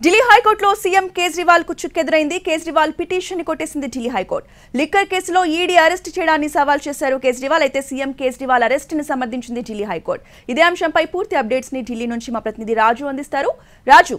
ఢిల్లీ హైకోర్టులో సీఎం కేజ్రీవాల్ కు చుక్కెదురైంది కేజ్రీవాల్ పిటిషన్ ని కొట్టేసింది ఢిల్లీ హైకోర్టు లిక్కర్ కేసులో ఈడీ అరెస్ట్ చేయడాన్ని సవాల్ చేశారు కేజ్రీవాల్ అయితే సీఎం కేజ్రీవాల్ అరెస్ట్ ని సమర్థించింది ఢిల్లీ హైకోర్టు ఇదే అంశంపై పూర్తి అప్డేట్స్ ని ఢిల్లీ నుంచి మా ప్రతినిధి రాజు అందిస్తారు రాజు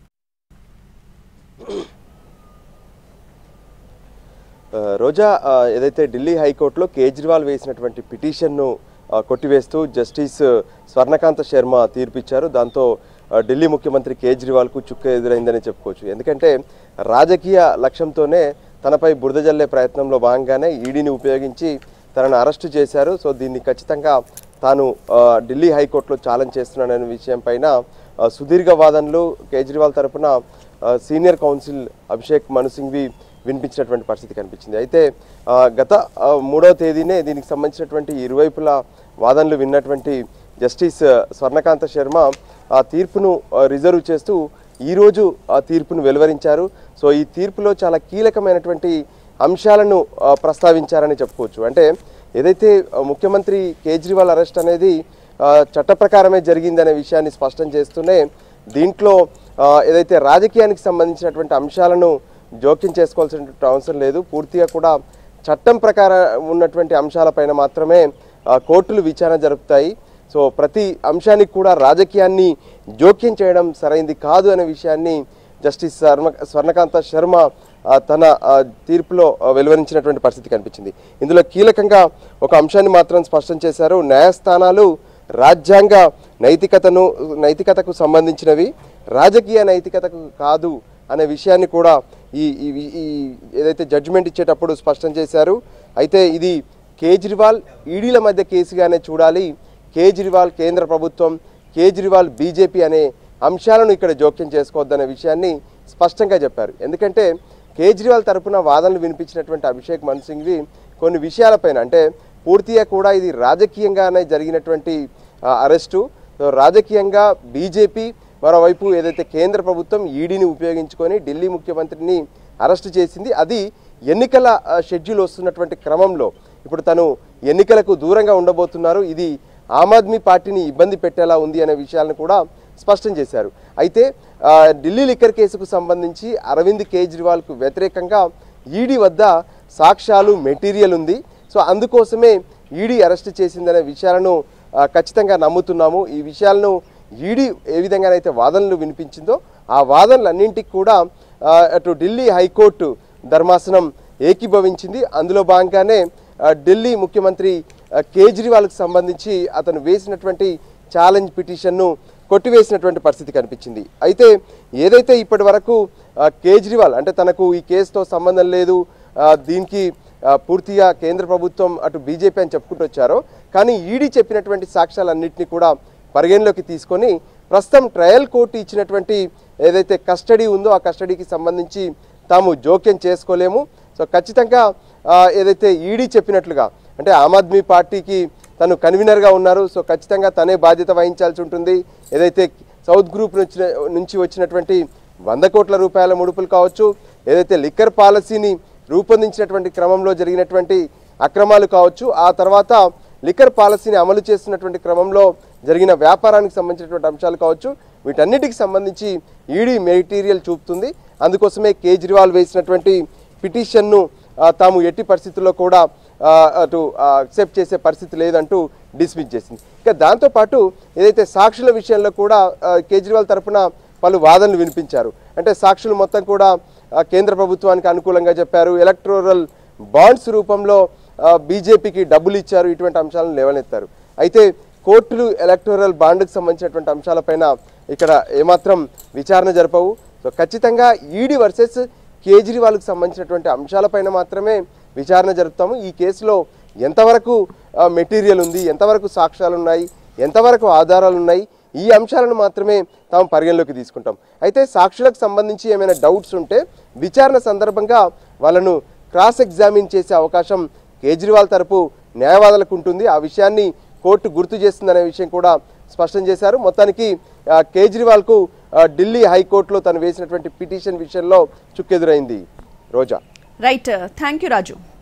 ఆ, రోజా ఆ, ఏదైతే ఢిల్లీ హైకోర్టులో కేజ్రీవాల్ వేసినటువంటి పిటిషన్ను ఆ, కొట్టివేస్తూ జస్టిస్ స్వర్ణకాంత శర్మ తీర్పిచ్చారు దాంతో ఆ, ఢిల్లీ ముఖ్యమంత్రి కేజ్రీవాల్కు చుక్క ఎదురైందని చెప్పుకోవచ్చు ఎందుకంటే రాజకీయ లక్ష్యంతోనే తనపై బురద జల్లే ప్రయత్నంలో భాగంగానే ఈడీని ఉపయోగించి తనను అరెస్టు చేశారు సో దీన్ని ఖచ్చితంగా తాను ఆ, ఢిల్లీ హైకోర్టులో ఛాలెంజ్ చేస్తున్నాననే విషయం పైన ఆ, సుదీర్ఘ వాదనలు కేజ్రీవాల్ తరపున ఆ, సీనియర్ కౌన్సిల్ అభిషేక్ మను సింఘ్వి వినిపించినటువంటి పరిస్థితి కనిపించింది అయితే ఆ, గత ఆ, మూడవ తేదీనే దీనికి సంబంధించినటువంటి ఇరువైపుల వాదనలు విన్నటువంటి జస్టిస్ ఆ, స్వర్ణకాంత శర్మ ఆ తీర్పును ఆ, రిజర్వ్ చేస్తూ ఈరోజు ఆ తీర్పును వెలువరించారు సో ఈ తీర్పులో చాలా కీలకమైనటువంటి అంశాలను ఆ, ప్రస్తావించారని చెప్పుకోవచ్చు అంటే ఏదైతే ఆ, ముఖ్యమంత్రి కేజ్రీవాల్ అరెస్ట్ అనేది ఆ, చట్ట ప్రకారమే జరిగిందనే విషయాన్ని స్పష్టం చేస్తూనే దీంట్లో ఆ, ఏదైతే రాజకీయానికి సంబంధించినటువంటి అంశాలను జోక్యం చేసుకోవాల్సిన అవసరం లేదు పూర్తిగా కూడా చట్టం ప్రకారం ఉన్నటువంటి అంశాలపైన మాత్రమే ఆ, కోర్టులు విచారణ జరుపుతాయి సో ప్రతి అంశానికి కూడా రాజకీయాన్ని జోక్యం చేయడం సరైంది కాదు అనే విషయాన్ని జస్టిస్ స్వర్ణ స్వర్ణకాంత శర్మ ఆ, తన ఆ, తీర్పులో ఆ, వెలువరించినటువంటి పరిస్థితి కనిపించింది ఇందులో కీలకంగా ఒక అంశాన్ని మాత్రం స్పష్టం చేశారు న్యాయస్థానాలు రాజ్యాంగ నైతికతను నైతికతకు సంబంధించినవి రాజకీయ నైతికతకు కాదు అనే విషయాన్ని కూడా ఈ ఈ- ఈ ఏదైతే జడ్జిమెంట్ ఇచ్చేటప్పుడు స్పష్టం చేశారు అయితే ఇది కేజ్రీవాల్ ఈడీల మధ్య కేసుగానే చూడాలి కేజ్రీవాల్ కేంద్ర ప్రభుత్వం కేజ్రీవాల్ బీజేపీ అనే అంశాలను ఇక్కడ జోక్యం చేసుకోవద్దనే విషయాన్ని స్పష్టంగా చెప్పారు ఎందుకంటే కేజ్రీవాల్ తరపున వాదనలు వినిపించినటువంటి అభిషేక్ మను సింఘ్వి కొన్ని విషయాలపైన అంటే పూర్తిగా కూడా ఇది రాజకీయంగానే జరిగినటువంటి ఆ, అరెస్టు సో రాజకీయంగా బీజేపీ మరోవైపు ఏదైతే కేంద్ర ప్రభుత్వం ఈడీని ఉపయోగించుకొని ఢిల్లీ ముఖ్యమంత్రిని అరెస్టు చేసింది అది ఎన్నికల ఆ, షెడ్యూల్ వస్తున్నటువంటి క్రమంలో ఇప్పుడు తను ఎన్నికలకు దూరంగా ఉండబోతున్నారు ఇది ఆమ్ ఆద్మీ పార్టీని ఇబ్బంది పెట్టేలా ఉంది అనే విషయాలను కూడా స్పష్టం చేశారు అయితే ఆ, ఢిల్లీ లిక్కర్ కేసుకు సంబంధించి అరవింద్ కేజ్రీవాల్కు వ్యతిరేకంగా ఈడీ వద్ద సాక్ష్యాలు మెటీరియల్ ఉంది సో అందుకోసమే ఈడీ అరెస్ట్ చేసిందనే విషయాలను ఆ, ఖచ్చితంగా నమ్ముతున్నాము ఈ విషయాలను ఈడీ ఏ విధంగానైతే వాదనలు వినిపించిందో ఆ వాదనలన్నింటికి కూడా ఆ, అటు ఢిల్లీ హైకోర్టు ధర్మాసనం ఏకీభవించింది అందులో భాగంగానే ఆ, ఢిల్లీ ముఖ్యమంత్రి ఆ, కేజ్రీవాల్కి సంబంధించి అతను వేసినటువంటి ఛాలెంజ్ పిటిషన్ను కొట్టివేసినటువంటి పరిస్థితి కనిపించింది అయితే ఏదైతే ఇప్పటి వరకు ఆ, కేజ్రీవాల్ అంటే తనకు ఈ కేసుతో సంబంధం లేదు ఆ, దీనికి ఆ, పూర్తిగా కేంద్ర ప్రభుత్వం అటు బీజేపీ అని చెప్పుకుంటూ వచ్చారో కానీ ఈడీ చెప్పినటువంటి సాక్ష్యాలన్నింటినీ కూడా పరిగణలోకి తీసుకొని ప్రస్తుతం ట్రయల్ కోర్టు ఇచ్చినటువంటి ఏదైతే కస్టడీ ఉందో ఆ కస్టడీకి సంబంధించి తాము జోక్యం చేసుకోలేము సో ఖచ్చితంగా ఆ, ఏదైతే ఈడీ చెప్పినట్లుగా అంటే ఆమ్ ఆద్మీ పార్టీకి తను కన్వీనర్గా ఉన్నారు సో ఖచ్చితంగా తనే బాధ్యత వహించాల్సి ఉంటుంది ఏదైతే సౌత్ గ్రూప్ నుంచి నుంచి వచ్చినటువంటి వంద కోట్ల రూపాయల ముడుపులు కావచ్చు ఏదైతే లిక్కర్ పాలసీని రూపొందించినటువంటి క్రమంలో జరిగినటువంటి అక్రమాలు కావచ్చు ఆ తర్వాత లిక్కర్ పాలసీని అమలు చేస్తున్నటువంటి క్రమంలో జరిగిన వ్యాపారానికి సంబంధించినటువంటి అంశాలు కావచ్చు వీటన్నిటికి సంబంధించి ఈడీ మెటీరియల్ చూపుతుంది అందుకోసమే కేజ్రీవాల్ వేసినటువంటి పిటిషన్ను ఆ, తాము ఎట్టి పరిస్థితుల్లో కూడా ఆ, అటు అక్సెప్ట్ చేసే పరిస్థితి లేదంటూ డిస్మిస్ చేసింది ఇక దాంతోపాటు ఏదైతే సాక్షుల విషయంలో కూడా ఆ, కేజ్రీవాల్ తరపున పలు వాదనలు వినిపించారు అంటే సాక్షులు మొత్తం కూడా ఆ, కేంద్ర ప్రభుత్వానికి అనుకూలంగా చెప్పారు ఎలక్ట్రోరల్ బాండ్స్ రూపంలో ఆ, బీజేపీకి డబ్బులు ఇచ్చారు ఇటువంటి అంశాలను లేవనెత్తారు అయితే కోర్టులు ఎలక్టోరల్ బాండ్కి సంబంధించినటువంటి అంశాలపైన ఇక్కడ ఏమాత్రం విచారణ జరపవు సో ఖచ్చితంగా ఈడీ వర్సెస్ కేజ్రీవాల్కి సంబంధించినటువంటి అంశాలపైన మాత్రమే విచారణ జరుపుతాము ఈ కేసులో ఎంతవరకు ఆ, మెటీరియల్ ఉంది ఎంతవరకు సాక్ష్యాలు ఉన్నాయి ఎంతవరకు ఆధారాలు ఉన్నాయి ఈ అంశాలను మాత్రమే తాము పరిగణలోకి తీసుకుంటాం అయితే సాక్షులకు సంబంధించి ఏమైనా డౌట్స్ ఉంటే విచారణ సందర్భంగా వాళ్ళను క్రాస్ ఎగ్జామిన్ చేసే అవకాశం కేజ్రీవాల్ తరపు న్యాయవాదులకు ఉంటుంది ఆ విషయాన్ని కోర్టు గుర్తు చేస్తుందనే విషయం కూడా స్పష్టం చేశారు మొత్తానికి ఆ, కేజ్రీవాల్కు ఆ, ఢిల్లీ హైకోర్టులో తను వేసినటువంటి పిటిషన్ విషయంలో చుక్కెదురైంది Roja right thank you Raju